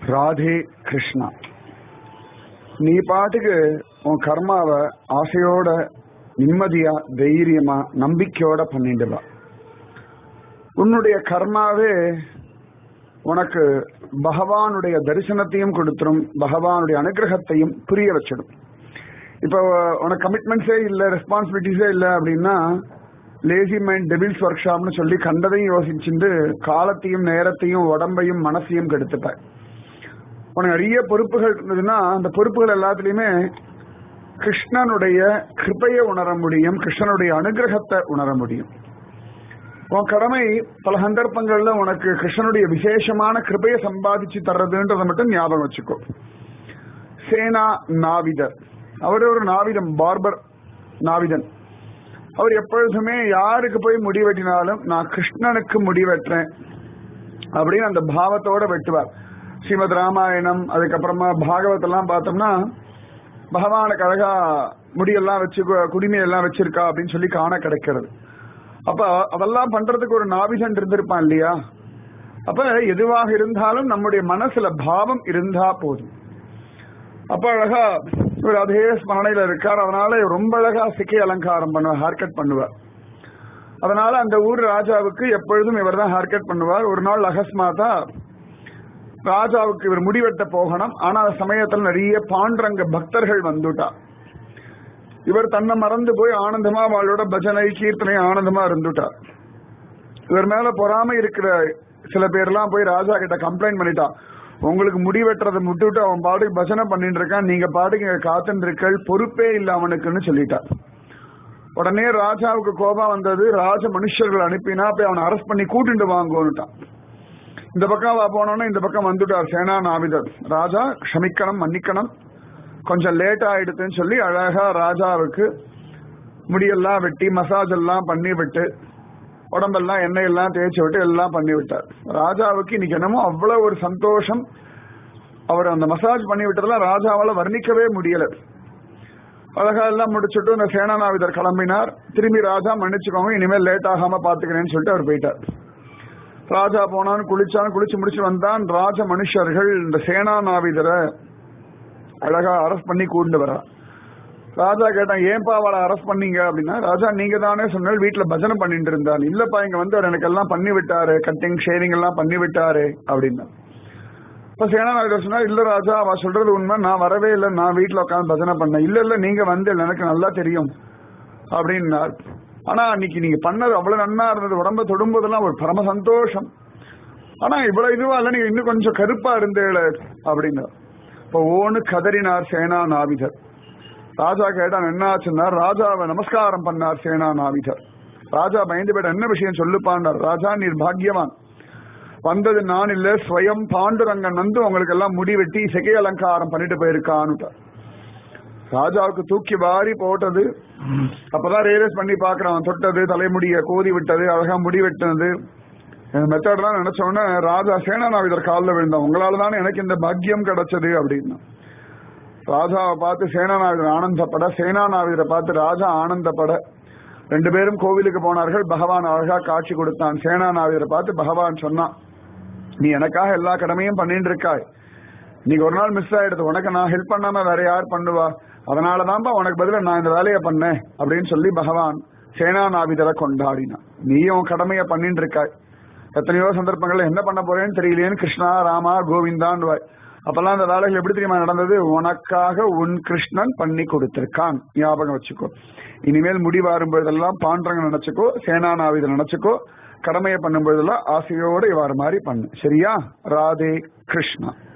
ராதே கிருஷ்ணா நீ பாட்டுக்கு உன் கர்மாவை ஆசையோட நிம்மதியா தைரியமா நம்பிக்கையோட பண்ணிட்டு வா உன்னுடைய கர்மாவே உனக்கு பகவானுடைய தரிசனத்தையும் கொடுத்துரும் பகவானுடைய அனுகிரகத்தையும் புரிய வச்சிடும் இப்போ உனக்கு கமிட்மெண்ட்ஸே இல்லை ரெஸ்பான்சிபிலிட்டிஸே இல்லை அப்படின்னா லேசி மைண்ட் டெபில்ஸ் ஒர்க் ஷாப்னு சொல்லி கண்டதையும் யோசிச்சுட்டு காலத்தையும் நேரத்தையும் உடம்பையும் மனசையும் கெடுத்துப்ப உனக்கு நிறைய பொறுப்புகள் இருந்ததுன்னா அந்த பொறுப்புகள் எல்லாத்துலயுமே கிருஷ்ணனுடைய கிருப்பையை உணர முடியும் கிருஷ்ணனுடைய அனுகிரகத்தை உணர முடியும் உன் கடமை பல சந்தர்ப்பங்கள்ல உனக்கு கிருஷ்ணனுடைய விசேஷமான கிருபையை சம்பாதிச்சு தர்றதுன்றதை மட்டும் ஞாபகம் வச்சுக்கோ சேனா நாவிதர் அவர் ஒரு நாவிதம் பார்பர் நாவிதன் அவர் எப்பொழுதுமே யாருக்கு போய் முடி வெட்டினாலும் நான் கிருஷ்ணனுக்கு முடி வெட்டுறேன் அப்படின்னு அந்த பாவத்தோட வெட்டுவார் ஸ்ரீமத் ராமாயணம் அதுக்கப்புறமா பாகவதெல்லாம் பார்த்தோம்னா பகவானுக்கு அழகா முடியெல்லாம் வச்சு குடிமையெல்லாம் வச்சிருக்கா அப்படின்னு சொல்லி காண கிடைக்கிறது அப்ப அதெல்லாம் பண்றதுக்கு ஒரு நாவிகன் இருந்திருப்பான் இல்லையா அப்ப எதுவாக இருந்தாலும் நம்முடைய மனசுல பாவம் இருந்தா போதும் அப்ப அழகா இவர் அதே ஸ்மரணையில இருக்கார் அதனால ரொம்ப அழகா சிக்கை அலங்காரம் பண்ணுவார் ஹேர் கட் பண்ணுவார் அதனால அந்த ஊர் ராஜாவுக்கு எப்பொழுதும் இவர் தான் ஹேர் கட் பண்ணுவார் ஒரு நாள் அகஸ்மாதா ராஜாவுக்கு இவர் முடிவெட்ட போகணும் ஆனா அந்த சமயத்துல நிறைய பாண்டரங்க பக்தர்கள் வந்துட்டா இவர் தன்னை மறந்து போய் ஆனந்தமா அவளோட பஜனை கீர்த்தனை ஆனந்தமா இருந்துட்டார் இவர் மேல பொறாம இருக்கிற சில பேர்லாம் போய் ராஜா கிட்ட கம்ப்ளைண்ட் பண்ணிட்டா உங்களுக்கு முடி வெட்டுறதை முட்டுவிட்டு அவன் பாட்டுக்கு பஜனை பண்ணிட்டு இருக்கான் நீங்க பாட்டுக்கு இங்க காத்துட்டு இருக்கள் பொறுப்பே இல்ல அவனுக்குன்னு சொல்லிட்டா உடனே ராஜாவுக்கு கோபம் வந்தது ராஜ மனுஷர்கள் அனுப்பினா போய் அவனை அரெஸ்ட் பண்ணி கூட்டிட்டு வாங்கோன்னுட்டான் இந்த பக்கம் வா போனோன்னா இந்த பக்கம் வந்துட்டார் சேனா நாவிதர் ராஜா க்ஷமிக்கணும் மன்னிக்கணும் கொஞ்சம் லேட் ஆயிடுதுன்னு சொல்லி அழகா ராஜாவுக்கு முடியெல்லாம் வெட்டி மசாஜ் எல்லாம் பண்ணி விட்டு உடம்பெல்லாம் எண்ணெய் எல்லாம் தேய்ச்சி விட்டு எல்லாம் பண்ணி விட்டார் ராஜாவுக்கு இன்னைக்கு என்னமோ அவ்வளவு ஒரு சந்தோஷம் அவர் அந்த மசாஜ் பண்ணி விட்டதெல்லாம் ராஜாவால வர்ணிக்கவே முடியல அழகா எல்லாம் முடிச்சுட்டு இந்த சேனாநாவிதர் கிளம்பினார் திரும்பி ராஜா மன்னிச்சுக்கோங்க இனிமேல் லேட் ஆகாம பாத்துக்கிறேன்னு சொல்லிட்டு அவர் போயிட்டார் ராஜா போனான் குளிச்சான் குளிச்சு முடிச்சு வந்தான் ராஜ மனுஷர்கள் இந்த சேனாநாவிதரை அழகா அரெஸ்ட் பண்ணி கூண்டு வரா ராஜா கேட்டான் ஏன்பா அவளை அரெஸ்ட் பண்ணீங்க அப்படின்னா ராஜா நீங்க தானே சொன்னால் வீட்டுல பஜனை பண்ணிட்டு இருந்தான் இல்லப்பா இங்க வந்து அவர் எனக்கு எல்லாம் பண்ணி விட்டாரு கட்டிங் ஷேவிங் எல்லாம் பண்ணி விட்டாரு அப்படின்னா இப்ப சேனாநாயகர் சொன்னா இல்ல ராஜா அவ சொல்றது உண்மை நான் வரவே இல்லை நான் வீட்டுல உட்காந்து பஜனை பண்ணேன் இல்ல இல்ல நீங்க வந்து எனக்கு நல்லா தெரியும் அப்படின்னார் ஆனா அன்னைக்கு நீங்க பண்ணது அவ்வளவு நன்னா இருந்தது உடம்ப தொடும்போதெல்லாம் ஒரு பரம சந்தோஷம் ஆனா இவ்வளவு இதுவா இல்ல நீங்க இன்னும் கொஞ்சம் கருப்பா இருந்தேள அப்படின்னார் இப்ப ஓனு கதறினார் சேனா நாவிதர் ராஜா கேட்டான் என்ன ஆச்சுன்னா ராஜாவை நமஸ்காரம் பண்ணார் சேனா நாவிதர் ராஜா பயந்து போயிட்ட என்ன விஷயம் சொல்லுப்பாண்டார் ராஜா நீர் பாக்யவான் வந்தது நான் இல்ல ஸ்வயம் பாண்டுரங்கன் வந்து உங்களுக்கு எல்லாம் முடி வெட்டி செகை அலங்காரம் பண்ணிட்டு போயிருக்கான்னுட்டார் ராஜாவுக்கு தூக்கி வாரி போட்டது அப்பதான் ரியலைஸ் பண்ணி பாக்குறான் தொட்டது தலைமுடிய கோதி விட்டது அழகா முடி வெட்டினது மெத்தட்லாம் நினைச்ச உடனே ராஜா சேனாநாவிதர் காலில் விழுந்தான் உங்களால தானே எனக்கு இந்த பாக்கியம் கிடைச்சது அப்படின்னு ராஜாவை பார்த்து சேனாநாவிதர் ஆனந்தப்பட சேனாநாவிதரை பார்த்து ராஜா ஆனந்தப்பட ரெண்டு பேரும் கோவிலுக்கு போனார்கள் பகவான் அழகா காட்சி கொடுத்தான் சேனாநாவிதரை பார்த்து பகவான் சொன்னான் நீ எனக்காக எல்லா கடமையும் பண்ணிட்டு இருக்காய் நீங்க ஒரு நாள் மிஸ் ஆயிடுது உனக்கு நான் ஹெல்ப் பண்ணாம வேற யார் பண்ணுவா அதனாலதான்ப்பா உனக்கு பதில நான் இந்த வேலையை பண்ணேன் அப்படின்னு சொல்லி பகவான் சேனாநாவிதரை கொண்டாடினான் நீயும் கடமையை பண்ணிட்டு இருக்காய் எத்தனையோ சந்தர்ப்பங்கள்ல என்ன பண்ண போறேன்னு தெரியலையேன்னு கிருஷ்ணா ராமா கோவிந்தான் அப்பெல்லாம் அந்த வேலைகள் எப்படி தெரியுமா நடந்தது உனக்காக உன் கிருஷ்ணன் பண்ணி கொடுத்திருக்கான் ஞாபகம் வச்சுக்கோ இனிமேல் முடி வரும்பொழுதெல்லாம் பாண்டரங்க நினைச்சுக்கோ சேனாநாவித நினைச்சுக்கோ கடமையை பண்ணும்பொழுதெல்லாம் ஆசையோட இவ்வாறு மாதிரி பண்ணு சரியா ராதே கிருஷ்ணா